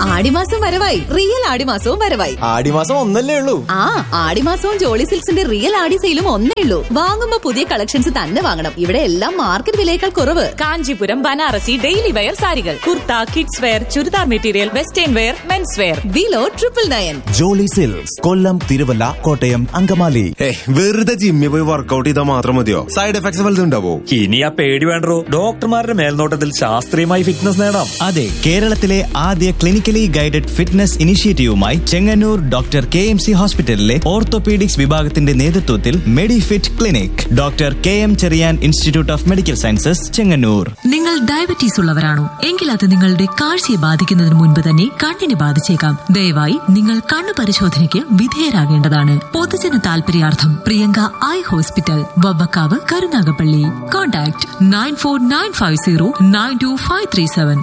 ആടിമാസം വരവായി റിയൽ ആടിമാസവും വരവായി ആടിമാസം ഒന്നല്ലേ ഉള്ളൂ ആ ആടിമാസവും ജോളി സിൽക്സിന്റെ റിയൽ ആടി സെയിലും ഒന്നേ ഉള്ളൂ വാങ്ങുമ്പോ പുതിയ കളക്ഷൻസ് തന്നെ വാങ്ങണം ഇവിടെ എല്ലാം മാർക്കറ്റ് വിലയേക്കാൾ കുറവ് കാഞ്ചീപുരം ബനാറസി ഡെയിലി വെയർ സാരികൾ kurta kids wear churidar material western wear men's wear below triple nine Jolly Silks Kollam Thiruvalla Kottayam Angamaly ഏയ് വെറുതെ ജിമ്മിൽ പോയി വർക്കൗട്ട് ചെയ്താൽ മാത്രം മതിയോ സൈഡ് എഫക്ട്സ് വല്ലതും ഉണ്ടാവോ ഇനി ആ പേടി വേണ്ടോ ഡോക്ടർമാരുടെ മേൽനോട്ടത്തിൽ ശാസ്ത്രീയമായി ഫിറ്റ്നസ് നേടാം അതെ കേരളത്തിലെ ആദ്യ ക്ലിനിക്കലി ഗൈഡഡ് ഫിറ്റ്നസ് ഇനിഷ്യേറ്റീവുമായി Chengannur doctor K M C ഹോസ്പിറ്റലിലെ ഓർത്തോപീഡിക്സ് വിഭാഗത്തിന്റെ നേതൃത്വത്തിൽ Medifit clinic doctor K M Cherian institute of medical sciences Chengannur നിങ്ങൾ ഡയബറ്റീസ് ഉള്ളവരാണോ എങ്കിൽ അത് നിങ്ങളുടെ കാഴ്ചയെ ബാധിക്കുന്നതിന് മുൻപ് തന്നെ കണ്ണിനെ ബാധിച്ചേക്കാം ദയവായി നിങ്ങൾ കണ്ണു പരിശോധനയ്ക്ക് വിധേയരാകേണ്ടതാണ് പൊതുജന താൽപര്യാർത്ഥം Priyanka eye hospital Vavvakkavu Karunagappally contact nine four nine five zero nine two five three seven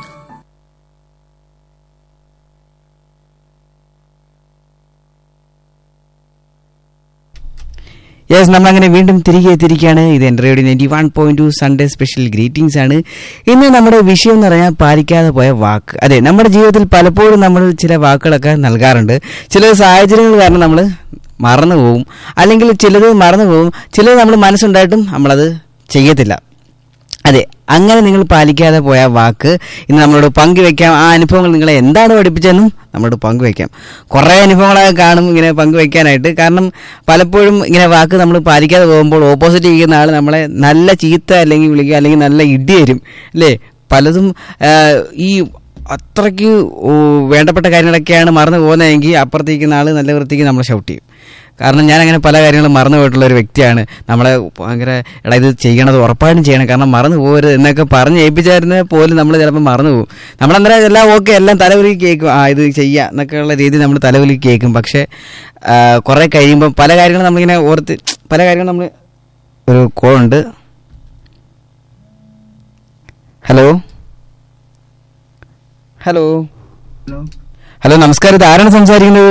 yes നമ്മളങ്ങനെ വീണ്ടും തിരികെ എത്തിയിരിക്കുകയാണ് ഇത് എൻ്റെ radio ninety one point two Sunday special greetings ആണ് ഇന്ന് നമ്മുടെ വിഷയം എന്ന് പറഞ്ഞാൽ പാലിക്കാതെ പോയ വാക്ക് അതെ നമ്മുടെ ജീവിതത്തിൽ പലപ്പോഴും നമ്മൾ ചില വാക്കുകളൊക്കെ നൽകാറുണ്ട് ചില സാഹചര്യങ്ങൾ കാരണം നമ്മൾ മറന്നു പോകും അല്ലെങ്കിൽ ചിലത് മറന്നു പോകും ചിലത് നമ്മൾ മനസ്സുണ്ടായിട്ടും നമ്മളത് ചെയ്യത്തില്ല അതെ അങ്ങനെ നിങ്ങൾ പാലിക്കാതെ പോയ വാക്ക് ഇന്ന് നമ്മളോട് പങ്കുവെക്കാം ആ അനുഭവങ്ങൾ നിങ്ങളെ എന്താണ് പഠിപ്പിച്ചതെന്നും നമ്മളോട് പങ്കുവെക്കാം കുറേ അനുഭവങ്ങളൊക്കെ കാണും ഇങ്ങനെ പങ്കുവെക്കാനായിട്ട് കാരണം പലപ്പോഴും ഇങ്ങനെ വാക്ക് നമ്മൾ പാലിക്കാതെ പോകുമ്പോൾ ഓപ്പോസിറ്റ് ചെയ്യുന്ന ആൾ നമ്മളെ നല്ല ചീത്ത അല്ലെങ്കിൽ വിളിക്കുക അല്ലെങ്കിൽ നല്ല ഇടി തരും അല്ലേ പലതും ആ, ഈ അത്രയ്ക്ക് ഓ, വേണ്ടപ്പെട്ട കാര്യങ്ങളൊക്കെയാണ് മറന്നു പോകുന്നതെങ്കിൽ അപ്പുറത്തേക്കുന്ന ആൾ നല്ല വൃത്തിക്ക് നമ്മളെ ഷൗട്ട് ചെയ്യും കാരണം ഞാൻ അങ്ങനെ പല കാര്യങ്ങളും മറന്നു പോയിട്ടുള്ള ഒരു വ്യക്തിയാണ് നമ്മളെ ഭയങ്കര എടാ ഇത് ചെയ്യണത് ഉറപ്പായിട്ടും ചെയ്യണം കാരണം മറന്നു പോകരുത് എന്നൊക്കെ പറഞ്ഞ് ഏൽപ്പിച്ചായിരുന്ന പോലും നമ്മൾ ചിലപ്പോൾ മറന്നു പോകും നമ്മളന്നേരം എല്ലാം ഓക്കെ എല്ലാം തലവലിക്ക് കേൾക്കും ആ ഇത് ചെയ്യാം എന്നൊക്കെയുള്ള രീതി നമ്മൾ തലവലിക്ക് കേൾക്കും പക്ഷേ ആ, കുറേ കഴിയുമ്പോൾ പല കാര്യങ്ങളും നമ്മളിങ്ങനെ ഓർത്ത് പല കാര്യങ്ങളും നമ്മൾ ഒരു കോളുണ്ട് ഹലോ ഹലോ ഹലോ നമസ്കാരം ഇത് ആരാണ് സംസാരിക്കുന്നത്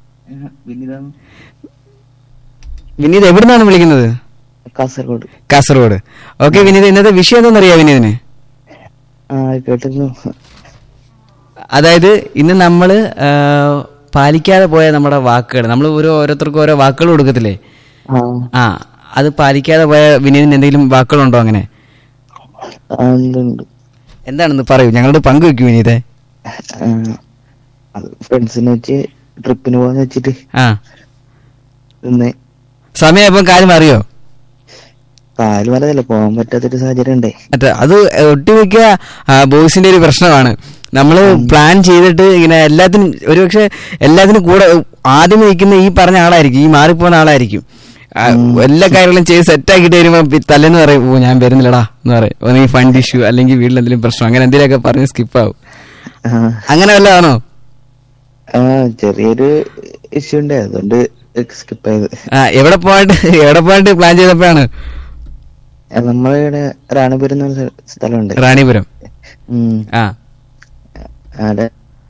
വിനീത് എവിടുന്നാണ് വിളിക്കുന്നത് കാസർഗോഡ് കാസർഗോഡ് ഓക്കെ വിനീത് ഇന്നത്തെ വിഷയം എന്താണെന്നറിയാം വിനീതിന് ആ കേട്ടിരുന്നു അതായത് ഇന്ന് നമ്മൾ പാലിക്കാതെ പോയ നമ്മുടെ വാക്കുകൾ നമ്മൾ ഓരോ ഓരോരുത്തർക്കും ഓരോ വാക്കുകൾ കൊടുക്കത്തില്ലേ ആ ആ അത് പാലിക്കാതെ പോയ വിനീതിന് എന്തെങ്കിലും വാക്കുകളുണ്ടോ അങ്ങനെ ആ, ഉണ്ട് ഉണ്ട് എന്താണെന്ന് പറയൂ ഞങ്ങളോട് പങ്കുവെക്കൂ വിനീതെ ആ, അത് ഫ്രണ്ട്സിനെ വെച്ച് ട്രിപ്പിന് പോകാന്ന് വെച്ചിട്ട് ആ നിന്ന് സമയം ഇപ്പം കാര്യം അറിയോ കാല് വലതല്ല പോകാൻ പറ്റാത്തൊരു സാഹചര്യം ഉണ്ടേ മറ്റേ അത് ഒട്ടുമിക്ക ബോയ്സിന്റെ ഒരു പ്രശ്നമാണ് നമ്മൾ പ്ലാൻ ചെയ്തിട്ട് ഇങ്ങനെ എല്ലാത്തിനും ഒരുപക്ഷെ എല്ലാത്തിനും കൂടെ ആദ്യം നിൽക്കുന്ന ഈ പറഞ്ഞ ആളായിരിക്കും ഈ മാറിപ്പോകുന്ന ആളായിരിക്കും ആ, എല്ലാ കാര്യങ്ങളും ചെയ്ത് സെറ്റ് ആക്കിയിട്ട് വരുമ്പോ പി- തലേന്ന് പറയും ഓ ഞാൻ വരുന്നില്ലടാ എന്ന് പറയും ഒന്നെങ്കിൽ ഫണ്ട് ഇഷ്യൂ അല്ലെങ്കിൽ വീട്ടിൽ എന്തെങ്കിലും പ്രശ്നം അങ്ങനെ എന്തെങ്കിലുമൊക്കെ പറഞ്ഞ് സ്കിപ്പ് ആവും ആ അങ്ങനെ വല്ലതാണോ ആ ചെറിയൊരു ഇഷ്യൂ ഉണ്ട് അതുകൊണ്ട് സ്കിപ്പ് ചെയ്ത് ആ എവിടെ പോയിട്ട് എവിടെ പോയിട്ട് പ്ലാൻ ചെയ്തപ്പോഴാണ് നമ്മളിവിടെ റാണിപുരം എന്ന് പറഞ്ഞ സ്ഥലമുണ്ട് റാണിപുരം ഉം. ആ അവിടെ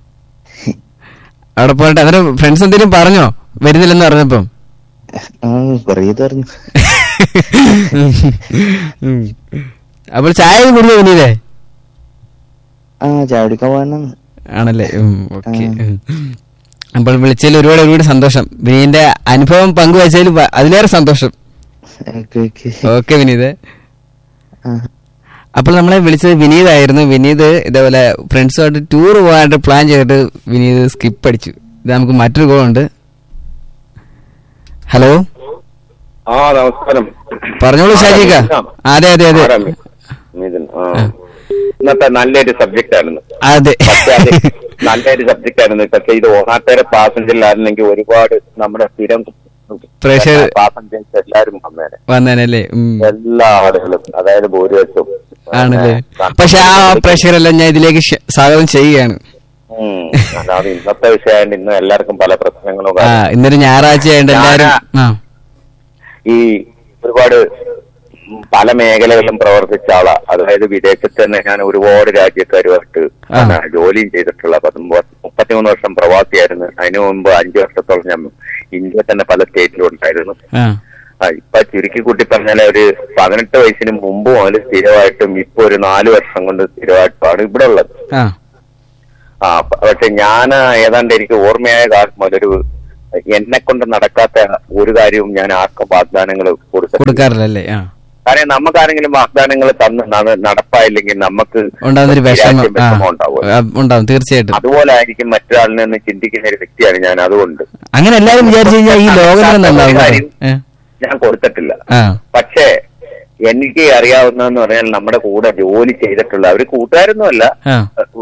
അവിടെ പോയിട്ട് അന്നേരം ഫ്രണ്ട്സ് എന്തെങ്കിലും പറഞ്ഞോ വരുന്നില്ലെന്ന് പറഞ്ഞപ്പം ആ കൊറേ പറഞ്ഞു ഉം. അപ്പോൾ ചായ കുടിയോ വിനീതേ ആ ചാടിക്കാൻ പോകാനാണ് ആണല്ലേ ഓക്കെ അപ്പോൾ വിളിച്ചതിൽ ഒരുപാട് ഒരുപാട് സന്തോഷം വിനീതിന്റെ അനുഭവം പങ്കുവച്ചതിൽ വ- അതിലേറെ സന്തോഷം ഓക്കെ ഓക്കെ ഓക്കെ വിനീത് ആ അപ്പോൾ നമ്മളെ വിളിച്ചത് വിനീതായിരുന്നു വിനീത് ഇതേപോലെ ഫ്രണ്ട്സുമായിട്ട് ടൂർ പോകാനായിട്ട് പ്ലാൻ ചെയ്തിട്ട് വിനീത് സ്കിപ്പ് അടിച്ചു ഇത് നമുക്ക് മറ്റൊരു കോൾ ഉണ്ട് ഹലോ ആ നമസ്കാരം പറഞ്ഞോളൂ ഷാജിക്ക അതെ അതെ അതെ ആരാ മി- മിഥുൻ ആ ഇന്നത്തെ നല്ലൊരു സബ്ജക്റ്റ് ആയിരുന്നു അതെ പക്ഷേ അത് നല്ലൊരു സബ്ജക്റ്റ് ആയിരുന്നു പക്ഷെ ഇത് ഓണാട്ടേരെ പാസഞ്ചറിലായിരുന്നെങ്കിൽ ഒരുപാട് നമ്മുടെ സ്ഥിരം പ്രേക്ഷകർ പാസഞ്ചേഴ്സ് എല്ലാവരും വന്നേനെ വന്നേനല്ലേ ഉം. എല്ലാ ആളുകളും അതായത് ഭൂരിപക്ഷവും ആണല്ലേ ആ, പക്ഷെ ആ പ്രേക്ഷകരെല്ലാം ഞാൻ ഇതിലേക്ക് ക്ഷ- സ്വാഗതം ചെയ്യുകയാണ് ഉം. അല്ലാതെ ഇന്നത്തെ വിഷയമായിട്ട് ഇന്ന് എല്ലാവർക്കും പല പ്രശ്നങ്ങളും ആ കാര്യങ്ങളും. ഇന്നൊരു ഞായറാഴ്ച ആയതുകൊണ്ട് എല്ലാവരും ആ ഈ ഒരുപാട് പല മേഖലകളിലും പ്രവർത്തിച്ച ആളാ അതായത് വിദേശത്ത് തന്നെ ഞാൻ ഒരുപാട് രാജ്യക്കാരുമായിട്ട് ആ. ആണ് ജോലിയും ചെയ്തിട്ടുള്ള പത്തൊമ്പത് മുപ്പത്തിമൂന്ന് വർഷം പ്രവാസിയായിരുന്നു അതിനു മുമ്പ് അഞ്ചു വർഷത്തോളം ഞാൻ ഇന്ത്യ തന്നെ പല സ്റ്റേറ്റിലും ഉണ്ടായിരുന്നു ആ ആ, ഇപ്പൊ ചുരുക്കി കൂട്ടി പറഞ്ഞാൽ ഒരു പതിനെട്ട് വയസ്സിന് മുമ്പ് മുതൽ സ്ഥിരമായിട്ടും ഇപ്പൊ ഒരു നാല് വർഷം കൊണ്ട് സ്ഥിരമായിട്ടുമാണ് ഇവിടെ ഉള്ളത് ആ ആ പ- പക്ഷെ ഞാൻ ഏതാണ്ട് എനിക്ക് ഓർമ്മയായ കാലം മുതലൊരു എന്നെ കൊണ്ട് നടക്കാത്ത ഒരു കാര്യവും ഞാൻ ആർക്കും വാഗ്ദാനങ്ങൾ കൊടുത്തു കൊടുക്കാറില്ലല്ലേ ആ കാരണം നമുക്ക് ആരെങ്കിലും വാഗ്ദാനങ്ങൾ തന്ന് നട- നടപ്പായില്ലെങ്കിൽ നമുക്ക് ഉണ്ടാകുന്നൊരു വിഷമം രാജ്യം ആ വിഷമം ഉണ്ടാവും ആ, ഉണ്ടാവും തീർച്ചയായിട്ടും അതുപോലെ ആയിരിക്കും മറ്റൊരാളിൽ നിന്ന് ചിന്തിക്കുന്ന ഒരു വ്യക്തിയാണ് ഞാൻ അതുകൊണ്ട് അങ്ങനെ എല്ലാരും വിചാരിച്ചു കഴിഞ്ഞാൽ ഈ ലോകം തന്നെ നന്നാവും കാര്യം ഏ? ഞാൻ കൊടുത്തിട്ടില്ല ആ പക്ഷേ എനിക്ക് അറിയാവുന്നതെന്ന് പറഞ്ഞാൽ നമ്മുടെ കൂടെ ജോലി ചെയ്തിട്ടുള്ള അവര് കൂട്ടുകാരൊന്നുമല്ല ആ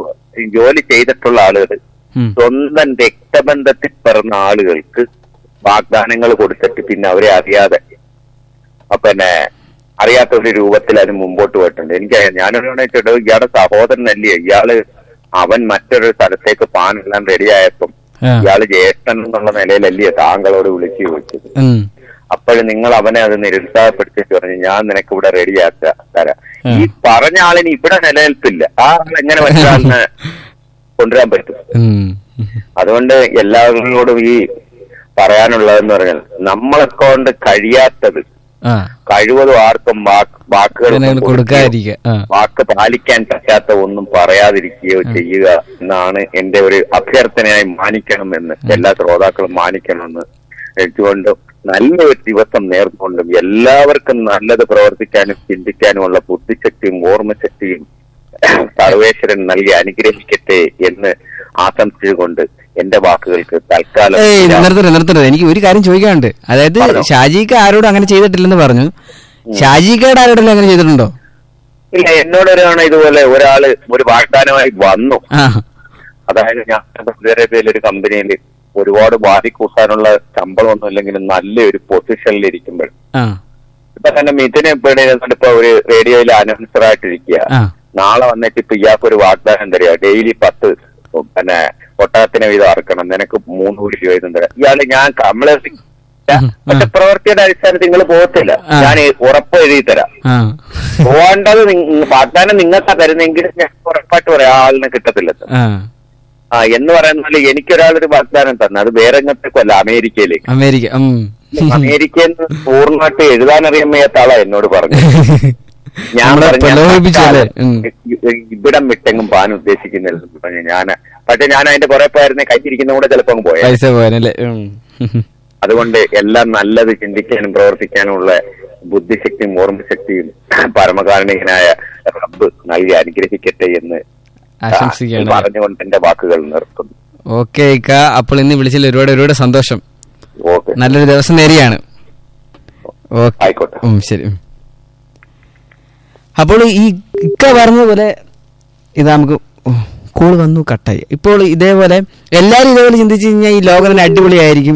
ഈ ജോലി ചെയ്തിട്ടുള്ള ആളുകൾ ഉം. സ്വന്തം രക്തബന്ധത്തിൽ പിറന്ന ആളുകൾക്ക് വാഗ്ദാനങ്ങൾ കൊടുത്തിട്ട് പിന്നെ അവരെ അറിയാതെ അപ്പൊ പിന്നെ അറിയാത്ത ഒരു രൂപത്തിൽ അത് മുമ്പോട്ട് പോയിട്ടുണ്ട് എനിക്ക് ഞാനൊരു ചോദിച്ചിട്ട് ഇയാളുടെ സഹോദരനല്ലേ ഇയാള് അവൻ മറ്റൊരു സ്ഥലത്തേക്ക് പാനെല്ലാം റെഡിയായപ്പം ആ. ഇയാള് ജ്യേഷ്ഠൻ എന്നുള്ള നിലയിലല്ലേ താങ്കളോട് വിളിച്ചു ചോദിച്ചത് ഉം. അപ്പോഴും നിങ്ങൾ അവനെ അത് നിരുത്സാഹപ്പെടുത്തിട്ട് പറഞ്ഞു ഞാൻ നിനക്ക് ഇവിടെ റെഡിയാക്ക തരാം ആ. ഈ പറഞ്ഞ ആളിന് ഇവിടെ നിലനിൽപ്പില്ല ആ ആൾ എങ്ങനെ മറ്റൊരാളിനെ കൊണ്ടുവരാൻ പറ്റും ഉം. അതുകൊണ്ട് എല്ലാവരോടും ഈ പറയാനുള്ളതെന്ന് പറഞ്ഞാൽ നമ്മളെ കൊണ്ട് കഴിയാത്തത് ആ കഴിവതും ആർക്കും വാക്ക് വാക്കുകൾ ജനങ്ങൾ കൊടുക്കാതിരിക്കുക ആ വാക്ക് പാലിക്കാൻ പറ്റാത്ത ഒന്നും പറയാതിരിക്കുകയോ ചെയ്യുക എന്നാണ് എന്റെ ഒരു അഭ്യർത്ഥനയായി മാനിക്കണമെന്ന് എല്ലാ ശ്രോതാക്കളും മാനിക്കണമെന്ന് വെച്ചുകൊണ്ട് നല്ലൊരു ദിവസം നേർന്നുകൊണ്ടും എല്ലാവർക്കും നല്ലത് പ്രവർത്തിക്കാനും ചിന്തിക്കാനുമുള്ള ബുദ്ധിശക്തിയും ഓർമ്മശക്തിയും സർവേശ്വരൻ നൽകി അനുഗ്രഹിക്കട്ടെ എന്ന് ആശംസിച്ചുകൊണ്ട് എന്റെ വാക്കുകൾക്ക് തൽക്കാലം ഏയ് വിരാമം. നിർത്തരുത് നിർത്തരുത് എനിക്ക് ഒരു കാര്യം ചോദിക്കാനുണ്ട് അതായത് പറഞ്ഞോ. ഷാജിക്ക് ആരോടും അങ്ങനെ ചെയ്തിട്ടില്ലെന്ന് പറഞ്ഞു ഷാജിക്കയുടെ ആരോടെങ്കിലും അങ്ങനെ ചെയ്തിട്ടുണ്ടോ ഇല്ല എന്നോട് ഒരാണ് ഇതുപോലെ ഒരാള് ഒരു വാഗ്ദാനമായി വന്നു ആ അതായത് ഞാൻ സൗദി അറേബ്യയിലെ ഒരു കമ്പനിയിൽ ഒരുപാട് വാരി കൂട്ടാനുള്ള ശമ്പളമൊന്നും ഇല്ലെങ്കിലും നല്ലൊരു പൊസിഷനിൽ ഇരിക്കുമ്പോൾ ആ ഇപ്പൊ തന്നെ മിഥുനെ ഇപ്പൊ ഇപ്പൊ ഒരു റേഡിയോയിൽ അനൗൺസർ ആയിട്ടിരിക്കുക ആ നാളെ വന്നിട്ട് ഇപ്പൊ ഇയാൾക്ക് ഒരു വാഗ്ദാനം തരിക ഡെയിലി പത്ത് പിന്നെ ഒട്ടകത്തിന് വീതം അറക്കണം നിനക്ക് മൂന്ന് കോടി രൂപ വീതം തരാം ഇയാള് ഞാൻ കമ്മള പക്ഷെ പ്രവൃത്തിയുടെ അടിസ്ഥാനത്തിൽ നിങ്ങൾ പോകത്തില്ല ആ. ഞാൻ ഉറപ്പ് എഴുതി തരാം ആ പോകേണ്ടത് നിങ്ങ- വാഗ്ദാനം നിങ്ങൾക്കാ തരുന്നെങ്കിൽ ഞാൻ ഉറപ്പായിട്ട് പറയാം ആ ആളിനെ കിട്ടത്തില്ലെന്ന് ആ ആ എന്ന് പറയുന്നാൽ എനിക്കൊരാളൊരു വാഗ്ദാനം തന്നെ അത് വേറെ എങ്ങോട്ടേക്കല്ല അമേരിക്കയിലേക്ക് അമേരിക്ക ഉം. അമേരിക്കയിൽ നിന്ന് പൂർണ്ണമായിട്ട് എഴുതാനറിയാൻ വയ്യാത്ത ആളാ എന്നോട് പറഞ്ഞു ഞാൻ നമ്മളെ പറഞ്ഞു, പ്രലോഭിപ്പിച്ചു അല്ലേ? ഉം. ഇ- ഇവിടം വിട്ടെങ്ങും പാൻ ഉദ്ദേശിക്കുന്നില്ല എന്ന് പറഞ്ഞു ഞാൻ പക്ഷെ ഞാൻ അതിന്റെ കുറെ പോയിരുന്നെ കയ്യിരിക്കുന്ന കൂടെ ചിലപ്പോ അങ്ങ് പോയത് പൈസ പോകാനല്ലേ ഉം. അതുകൊണ്ട് എല്ലാം നല്ലത് ചിന്തിക്കാനും പ്രവർത്തിക്കാനുമുള്ള ബുദ്ധിശക്തിയും ഓർമ്മശക്തിയും പരമകാരുണികനായ റബ്ബ് നൽകി അനുഗ്രഹിക്കട്ടെ എന്ന് ആശംസിക്കുകയാണ് പറഞ്ഞുകൊണ്ട് എന്റെ വാക്കുകൾ നിർത്തുന്നു ഓക്കെ ഇക്ക അപ്പോൾ ഇന്ന് വിളിച്ചതിൽ ഒരുപാട് ഒരുപാട് സന്തോഷം ഓക്കെ നല്ലൊരു ദിവസം നേരെയാണ് ഓക്കെ ആയിക്കോട്ടെ ഉം, ശരി ഉം. അപ്പോൾ ഈ ഇക്ക പറഞ്ഞതുപോലെ ഇത് നമുക്ക് കൂള് വന്നു കട്ടായി ഇപ്പോൾ ഇതേപോലെ എല്ലാരും ഇതേപോലെ ചിന്തിച്ചു കഴിഞ്ഞാൽ ഈ ലോകം തന്നെ അടിപൊളിയായിരിക്കും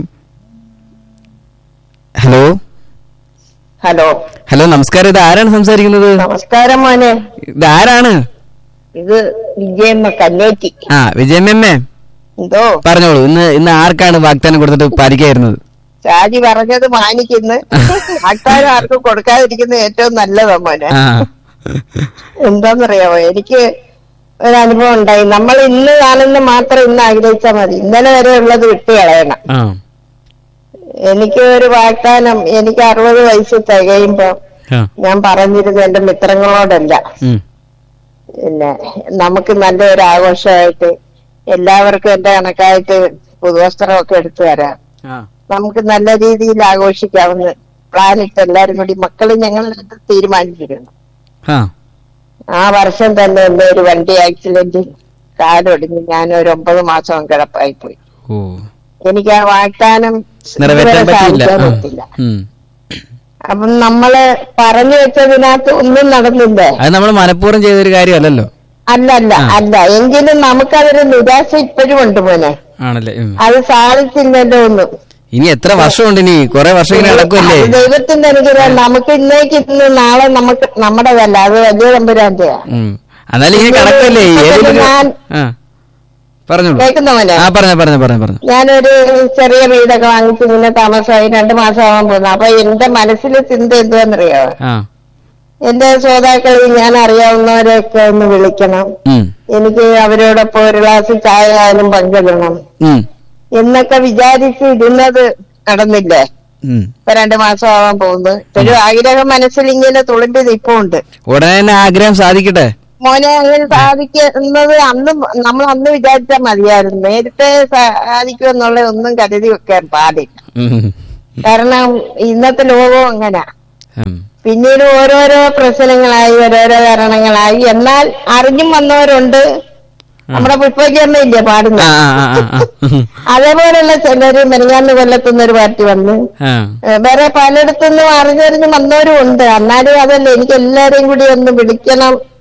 ഹലോ ഹലോ ഹലോ നമസ്കാരം ഇത് ആരാണ് സംസാരിക്കുന്നത് നമസ്കാരം മോനെ ഇത് ആരാണ് ഇത് വിജയമ്മ കന്നേറ്റി ആ വിജയമ്മേ എന്തോ പറഞ്ഞോളൂ ഇന്ന് ഇന്ന് ആർക്കാണ് വാഗ്ദാനം കൊടുത്തിട്ട് പാലിക്കായിരുന്നത് ഷാജി പറഞ്ഞത് മാനിക്കുന്നു ആൾക്കാരും ആർക്കും കൊടുക്കാതിരിക്കുന്നത് ഏറ്റവും നല്ലതാ മോനെ ആ എന്താന്നറിയാമോ എനിക്ക് ഒരു അനുഭവം ഉണ്ടായി നമ്മൾ ഇന്ന് കാണുന്ന മാത്രം ഇന്ന് ആഗ്രഹിച്ചാൽ മതി ഇന്നലെ വരെ ഉള്ളത് വിട്ടു കളയണം ആ എനിക്ക് ഒരു വാഗ്ദാനം എനിക്ക് അറുപത് വയസ്സ് തികയുമ്പോ ആ ഞാൻ പറഞ്ഞിരുന്നു എന്റെ മിത്രങ്ങളോടല്ല ഉം. പിന്നെ നമുക്ക് നല്ലൊരു ആഘോഷമായിട്ട് എല്ലാവർക്കും എന്റെ കണക്കായിട്ട് പുതുവസ്ത്രമൊക്കെ എടുത്തു തരാം ആ നമുക്ക് നല്ല രീതിയിൽ ആഘോഷിക്കാവുന്ന പ്ലാനിട്ട് എല്ലാരും കൂടി മക്കള് ഞങ്ങൾ തീരുമാനിച്ചിരുന്നു ആ ആ വർഷം തന്നെ എന്റെ ഒരു വണ്ടി ആക്സിഡന്റിൽ കാലൊടിഞ്ഞ് ഞാൻ ഒരു ഒമ്പത് മാസം കിടപ്പായി പോയി ഓ എനിക്ക് ആ വാഗ്ദാനം നിറവേറ്റാൻ ഇതുവരെ പറ്റിയില്ല സാധിക്കാൻ ആ. പറ്റില്ല ഉം. അപ്പം നമ്മള് പറഞ്ഞു വെച്ചതിനകത്ത് ഒന്നും നടന്നില്ലേ അത് നമ്മൾ മനഃപൂർവ്വം ചെയ്തൊരു കാര്യമല്ലല്ലോ അല്ല അല്ല അല്ല എങ്കിലും നമുക്കതൊരു നിരാശ ഇപ്പോഴും ഉണ്ട് മോനെ ആണല്ലേ ഉം. അത് സാധിച്ചില്ലല്ലോ ഒന്നും ഇനി എത്ര വർഷമുണ്ട് ഇനി കുറെ വർഷം ഇങ്ങനെ നടക്കുമല്ലേ അത് ദൈവത്തിന്റെ അനുഗ്രഹം നമുക്ക് ഇന്നേക്ക് ഇന്ന് നാളെ നമുക്ക് നമ്മുടെതല്ല അത് വലിയ തമ്പുരാന്റെയാ ഉം. എന്നാലും ഇങ്ങനെ കിടക്കുമല്ലേ ഏതെങ്കിലും ഞാൻ ആ പറഞ്ഞോളൂ കേൾക്കുന്ന മോനെ ആ പറഞ്ഞ പറഞ്ഞ പറഞ്ഞ പറഞ്ഞു ഞാനൊരു ചെറിയ വീടൊക്കെ വാങ്ങിച്ച് ഇങ്ങനെ താമസമായി രണ്ടു മാസം ആവാൻ പോകുന്നു അപ്പൊ എന്റെ മനസ്സിലെ ചിന്ത എന്തുവെന്നറിയോ ആ എന്റെ ശ്രോതാക്കളിൽ ഞാൻ അറിയാവുന്നവരെയൊക്കെ ഒന്ന് വിളിക്കണം ഉം. എനിക്ക് അവരോടൊപ്പം ഒരു ഗ്ലാസ് ചായ ആയാലും പങ്കിടണം ഉം. എന്നൊക്കെ വിചാരിച്ച് ഇരുന്നത് നടന്നില്ലേ ഉം. ഇപ്പൊ രണ്ടു മാസം ആവാൻ പോകുന്നു ഒരു ആഗ്രഹം മനസ്സിൽ ഇങ്ങനെ തുളുമ്പി നിപ്പുണ്ട് ഉടനെ തന്നെ ആഗ്രഹം സാധിക്കട്ടെ മോനെ അങ്ങനെ സാധിക്കുന്നത് അന്ന് നമ്മൾ അന്ന് വിചാരിച്ചാൽ മതിയായിരുന്നു നേരത്തെ സാധിക്കുമെന്നുള്ള ഒന്നും കരുതി വെക്കാൻ പാടില്ല ഉം. കാരണം ഇന്നത്തെ ലോകവും അങ്ങനെ ഉം. പിന്നീട് ഓരോരോ പ്രശ്നങ്ങളായി ഓരോരോ കാരണങ്ങളായി എന്നാൽ അറിഞ്ഞും വന്നവരുണ്ട് നമ്മുടെ പുഷ്പജമ്മയില്ലേ പാടുന്ന ആ ആ ആ ആ ഉം. അതേപോലെയുള്ള ചിലര് മെനങ്ങാന്ന് കൊല്ലത്തുനിന്ന് ഒരു പാർട്ടി വന്ന് ആ ഏഹ് വേറെ പലയിടത്തുനിന്നും അറിഞ്ഞറിഞ്ഞ് വന്നവരും ഉണ്ട് എന്നാലും അതല്ല എനിക്ക് എല്ലാരെയും കൂടി ഒന്ന് വിളിക്കണം